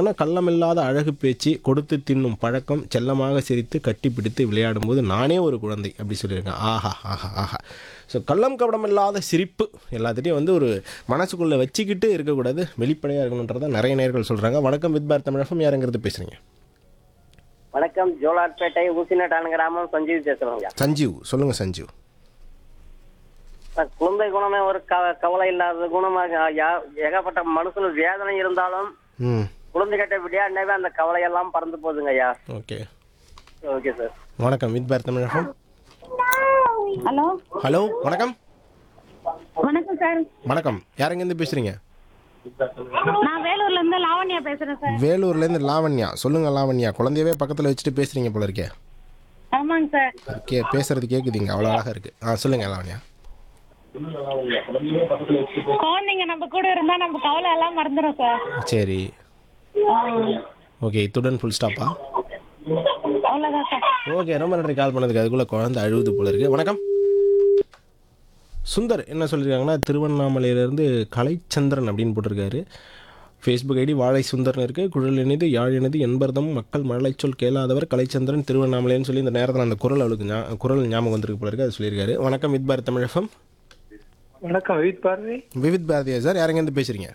சொல்லியிருக்காங்கன்னா கள்ளமில்லாத அழகு பேச்சு கொடுத்து தின்னும் பழக்கம் செல்லமாக சிரித்து கட்டிப்பிடித்து விளையாடும்போது நானே ஒரு குழந்தை அப்படி சொல்லியிருக்கேன் ஆஹா ஆஹா ஆஹா ஸோ கள்ளம் கபடம் இல்லாத சிரிப்பு எல்லாத்துட்டையும் வந்து ஒரு மனசுக்குள்ளே வச்சுக்கிட்டு இருக்கக்கூடாது வெளிப்படையாக இருக்கணுன்றதை நிறைய நேர்கள் சொல்கிறாங்க வணக்கம் வித் பார் தமிழகம் யாருங்கிறது பேசுகிறீங்க வணக்கம் ஜோலார்பேட்டை ஊசிநட்டான் கிராமம் சஞ்சீவ் பேசுறேங்க சஞ்சீவ் சொல்லுங்கள் சஞ்சீவ் சார், குழந்தை குணமே ஒரு க- கவலை இல்லாத குணமாக யா- ஏகப்பட்ட மனசுல வேதனை இருந்தாலும் ம் குழந்தை கிட்ட விளையாடினாவே அந்த கவலையெல்லாம் பறந்து போகுதுங்க ஐயா ஓகே ஓகே சார் வணக்கம் வித் பார் தமிழகம் ஹலோ ஹலோ வணக்கம் வணக்கம் சார் வணக்கம் யாருங்கேருந்து பேசுகிறீங்க நான் வேலூர்ல இருந்து லாவண்யா பேசுறேன் சார் வேலூர்லேருந்து லாவண்யா சொல்லுங்கள் லாவண்யா குழந்தையவே பக்கத்தில் வச்சுட்டு பேசுகிறீங்க போல இருக்கே ஆமாங்க சார் கே பேசுறது கேட்குதுங்க அவ்வளோ அழகாக இருக்குது ஆ சொல்லுங்கள் லாவண்யா குழந்தைங்க நம்ம கூட இருந்தா நம்ம கவலை எல்லாம் மறந்துடும் சார் சரி ஓகே இத்துடன் ஃபுல் ஸ்டாப்பா அவ்வளவுதான் சார் ஓகே ரொம்ப நன்றி கால் பண்ணதுக்கு அதுக்குள்ளே குழந்தை அழுவுது போல இருக்கு வணக்கம் சுந்தர் என்ன சொல்லியிருக்காங்கன்னா திருவண்ணாமலையிலேருந்து கலைச்சந்திரன் அப்படின்னு போட்டிருக்காரு ஃபேஸ்புக் ஐடி வாழை சுந்தர்னு இருக்குது குழல் இணைது யாழ் இணைது என்பர்தம் மக்கள் மலைச்சொல் கேளாதவர் கலைச்சந்திரன் திருவண்ணாமலைன்னு சொல்லி இந்த நேரத்தில் அந்த குரல் அவளுக்கு ஞா குரல் ஞாபகம் வந்திருக்கு போல இருக்கு அது சொல்லியிருக்காரு வணக்கம் வித் பாரத் தமிழகம் வணக்கம் வித் பார்வை விவித் பாரதியா சார் யாரெங்கேருந்து பேசுகிறீங்க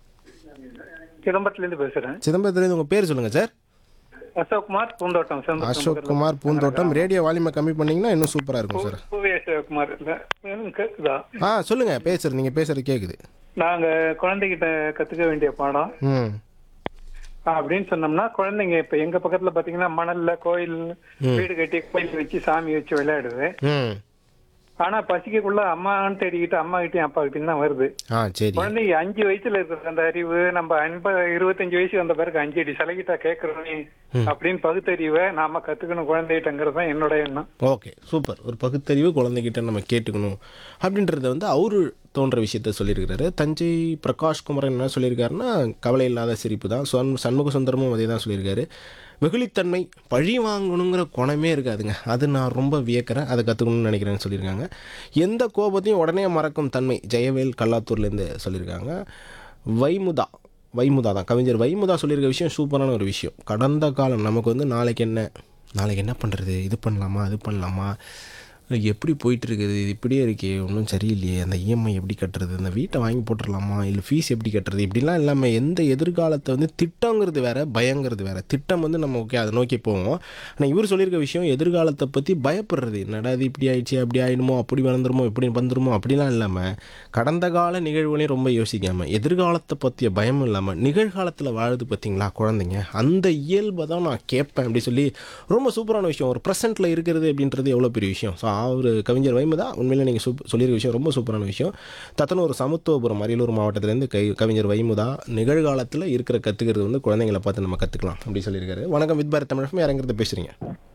சிதம்பரத்துல இருந்து பேசுறேன் சிதம்பரத்துலேருந்து உங்கள் பேர் சொல்லுங்கள் சார் அசோக்குமார் பூந்தோட்டம் சிதம்பரம் அசோக் குமார் பூந்தோட்டம் ரேடியோ வால்யூமை கம்மி பண்ணிங்கன்னா இன்னும் சூப்பராக இருக்கும் சார் பூவே அசோக்குமார் இல்ல மேலும் கேக்குதா ஆ சொல்லுங்கள் பேசுறது நீங்கள் பேசுறது கேட்குது நாங்க குழந்தைகிட்ட கத்துக்க வேண்டிய பாடம் ம் அப்படின்னு சொன்னோம்னா குழந்தைங்க இப்ப எங்க பக்கத்துல பாத்தீங்கன்னா மணல்ல கோயில் வீடு கட்டி கோயில் வச்சு சாமி வச்சு விளையாடுது ம் ஆனா பசிக்கக்குள்ள அம்மான்னு தேடிக்கிட்டு அம்மா கிட்டயும் அப்பா கிட்டயும் தான் வருது ஆ சரி குழந்தைங்க அஞ்சு வயசுல இருக்கிற அந்த அறிவு நம்ம ஐம்பது இருபத்தஞ்சு வயசு வந்த பிறகு அஞ்சு அடி சலகிட்டா கேட்கறோமே அப்படின்னு பகுத்தறிவை நாம கத்துக்கணும் குழந்தைகிட்டங்கிறது தான் என்னோட எண்ணம் ஓகே சூப்பர் ஒரு பகுத்தறிவு குழந்தைகிட்ட நம்ம கேட்டுக்கணும் அப்படின்றத வந்து அவரு தோன்ற விஷயத்த சொல்லியிருக்கிறாரு தஞ்சை பிரகாஷ் குமரன் என்ன சொல்லியிருக்காருன்னா கவலை இல்லாத சிரிப்பு தான் சன் சண்முக சுந்தரமும் அதே தான் சொல்லியிருக்காரு வெகுளித்தன்மை பழி வாங்கணுங்கிற குணமே இருக்காதுங்க அது நான் ரொம்ப வியக்கிறேன் அதை கற்றுக்கணும்னு நினைக்கிறேன்னு சொல்லியிருக்காங்க எந்த கோபத்தையும் உடனே மறக்கும் தன்மை ஜெயவேல் கல்லாத்தூர்லேருந்து சொல்லியிருக்காங்க வைமுதா வைமுதா தான் கவிஞர் வைமுதா சொல்லியிருக்க விஷயம் சூப்பரான ஒரு விஷயம் கடந்த காலம் நமக்கு வந்து நாளைக்கு என்ன நாளைக்கு என்ன பண்ணுறது இது பண்ணலாமா அது பண்ணலாமா எப்படி போயிட்டு இருக்குது இது இப்படியே இருக்கே ஒன்றும் சரியில்லையே அந்த இஎம்ஐ எப்படி கட்டுறது அந்த வீட்டை வாங்கி போட்டுடலாமா இல்லை ஃபீஸ் எப்படி கட்டுறது இப்படிலாம் இல்லாமல் எந்த எதிர்காலத்தை வந்து திட்டங்கிறது வேற பயங்கிறது வேற திட்டம் வந்து நம்ம ஓகே அதை நோக்கி போவோம் ஆனால் இவர் சொல்லியிருக்க விஷயம் எதிர்காலத்தை பற்றி பயப்படுறது என்னடா இது இப்படி ஆயிடுச்சு அப்படி ஆயிடுமோ அப்படி வளர்ந்துருமோ இப்படி வந்துருமோ அப்படிலாம் இல்லாமல் கடந்த கால நிகழ்வுகளையும் ரொம்ப யோசிக்காமல் எதிர்காலத்தை பற்றிய பயம் இல்லாமல் நிகழ்காலத்தில் வாழுது பார்த்தீங்களா குழந்தைங்க அந்த இயல்பை தான் நான் கேட்பேன் அப்படி சொல்லி ரொம்ப சூப்பரான விஷயம் ஒரு ப்ரெசென்ட்டில் இருக்கிறது அப்படின்றது எவ்வளோ பெரிய விஷயம் ஸோ அவர் கவிஞர் வைமதா உண்மையிலே நீங்கள் சூப் சொல்லியிருக்க விஷயம் ரொம்ப சூப்பரான விஷயம் தத்தனூர் சமத்துவபுரம் அரியலூர் மாவட்டத்திலேருந்து கை கவிஞர் வைமுதா நிகழ்காலத்தில் இருக்கிற கற்றுக்கிறது வந்து குழந்தைங்களை பார்த்து நம்ம கற்றுக்கலாம் அப்படி சொல்லியிருக்காரு வணக்கம் வித் பாரத் தமிழகம் யாரங்கிறது பேசுகிறீங்க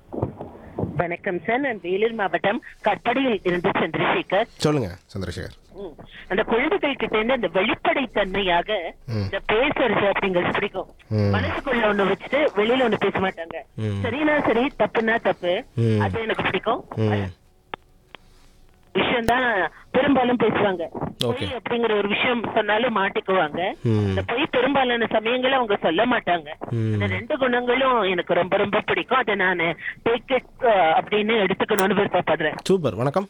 வணக்கம் சார் நான் வேலூர் மாவட்டம் கட்படியில் இருந்து சந்திரசேகர் சொல்லுங்கள் சந்திரசேகர் ம். அந்த குழந்தைகள் கிட்ட இருந்து அந்த வெளிப்படைத்தன்மையாக இந்த பேசுறது அப்படிங்கிறது பிடிக்கும் ம். மனசுக்குள்ள ஒண்ணு வச்சுட்டு வெளியில ஒண்ணு பேச மாட்டாங்க ம். சரினா சரி தப்புனா தப்பு ம். அது எனக்கு பிடிக்கும் ம் விஷயம் தான் பெரும்பாலும் பேசுவாங்க Okay. பொய் அப்படிங்கிற ஒரு விஷயம் சொன்னாலும் மாட்டிக்குவாங்க ம். இந்த பொய் பெரும்பாலான சமயங்கள்ல அவங்க சொல்ல மாட்டாங்க ம். இந்த ரெண்டு குணங்களும் எனக்கு ரொம்ப ரொம்ப பிடிக்கும் அதை நான் டேக் இட் அப்படின்னு எடுத்துக்கணும்னு விருப்பப்படுறேன் சூப்பர் வணக்கம்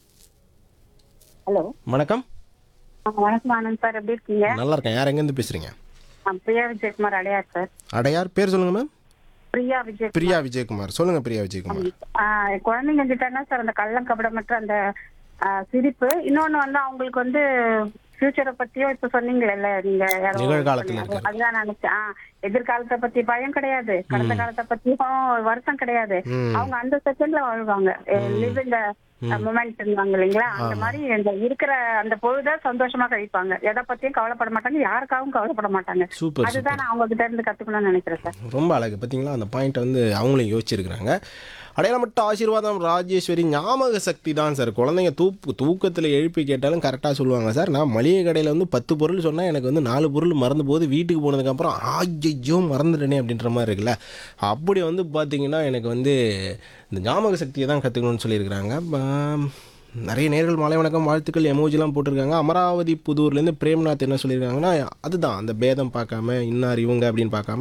ஹலோ வணக்கம் வணக்கம் ஆனந்த் சார் எப்படி இருக்கீங்க நல்லா இருக்கேன் யார் எங்கேருந்து பேசுகிறீங்க நான் பிரியா விஜயகுமார் அடையார் சார் அடையார் பேர் சொல்லுங்கள் மேம் பிரியா விஜய் பிரியா விஜயகுமார் சொல்லுங்கள் பிரியா விஜயகுமார் ஆஹ் குழந்தைங்க கிட்டனா சார் அந்த கள்ளம் கபடமற்ற அந்த ஆஹ் சிரிப்பு இன்னொன்னு வந்து அவங்களுக்கு வந்து ஃபியூச்சரை பத்தியோ இப்ப சொன்னீங்கல்ல நீங்க யாரோ நிகழ்காலத்துல சொன்னீங்க. இருக்கிறது. அதுதான் நினைச்சேன் ஆஹ் எதிர்காலத்தை பத்தி பயம் கிடையாது கடந்த காலத்தை பத்தியும் வருத்தம் கிடையாது ம். அவங்க அந்த செகண்ட்ல வாழ்வாங்க லிவ் இந்த மொமெண்ட் இல்லைங்களா அந்த மாதிரி இந்த இருக்கிற அந்த பொழுத சந்தோஷமா கழிப்பாங்க எதை பத்தியும் கவலைப்பட மாட்டாங்க யாருக்காகவும் கவலைப்பட மாட்டாங்க சூப்பர் அதுதான் நான் அவங்க கிட்ட இருந்து கத்துக்கணும்னு நினைக்கிறேன் சார் ரொம்ப அழகு பார்த்தீங்களா அந்த பாயிண்ட் வந்து அவங்களும் யோசிச்சிருக்கிறாங்க அடையாளமட்ட ஆசீர்வாதம் ராஜேஸ்வரி ஞாபக சக்தி தான் சார் குழந்தைங்க தூக்கு தூக்கத்தில் எழுப்பி கேட்டாலும் கரெக்டாக சொல்லுவாங்க சார் நான் மளிகை கடையில் வந்து பத்து பொருள் சொன்னால் எனக்கு வந்து நாலு பொருள் மறந்து போது வீட்டுக்கு போனதுக்கப்புறம் ஐயோ மறந்துட்டேனே அப்படின்ற மாதிரி இருக்குல்ல அப்படி வந்து பார்த்தீங்கன்னா எனக்கு வந்து இந்த ஞாபக சக்தியை தான் கற்றுக்கணும்னு சொல்லியிருக்கிறாங்க ப- நிறைய நேர்கள் மாலை வணக்கம் வாழ்த்துக்கள் எமோஜிலாம் போட்டிருக்காங்க அமராவதி புதூர்லேருந்து பிரேம்நாத் என்ன சொல்லியிருக்காங்கன்னா அதுதான் அந்த பேதம் பார்க்காம இன்னார் இவங்க அப்படின்னு பார்க்காம